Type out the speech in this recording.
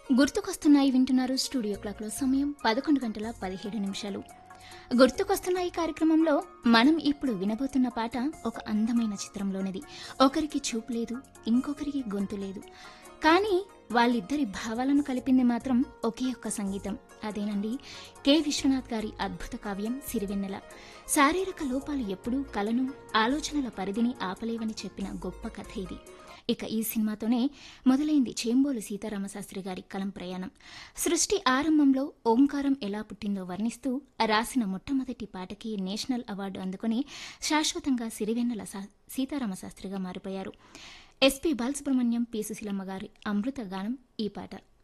గుర్తుకొస్తున్నాయి వింటున్నారు స్టూడియో క్లాక్లో సమయం పదకొండు గంటల పదిహేడు నిమిషాలు గుర్తుకొస్తున్నాయి కార్యక్రమంలో మనం ఇప్పుడు వినబోతున్న పాట ఒక అందమైన చిత్రంలోనిది ఒకరికి చూపు లేదు ఇంకొకరికి గొంతు లేదు కానీ వాళ్ళిద్దరి భావాలను కలిపింది మాత్రం ఒకే ఒక్క సంగీతం అదేనండి కె విశ్వనాథ్ గారి అద్భుత కావ్యం సిరివెన్నెల శారీరక లోపాలు ఎప్పుడూ కలను ఆలోచనల పరిధిని ఆపలేవని చెప్పిన గొప్ప కథ ఇది ఇక ఈ సినిమాతోనే మొదలైంది చేంబోలు సీతారామశాస్త్రి గారి కలం ప్రయాణం సృష్టి ఆరంభంలో ఓంకారం ఎలా పుట్టిందో వర్ణిస్తూ రాసిన మొట్టమొదటి పాటకి నేషనల్ అవార్డు అందుకుని శాశ్వతంగా సిరివెన్నెల సా- సీతారామశాస్త్రిగా మారిపోయారు ఎస్పీ బాలసుబ్రహ్మణ్యం పి సుశీలమ్మ గారి అమృత గానం ఈ పాట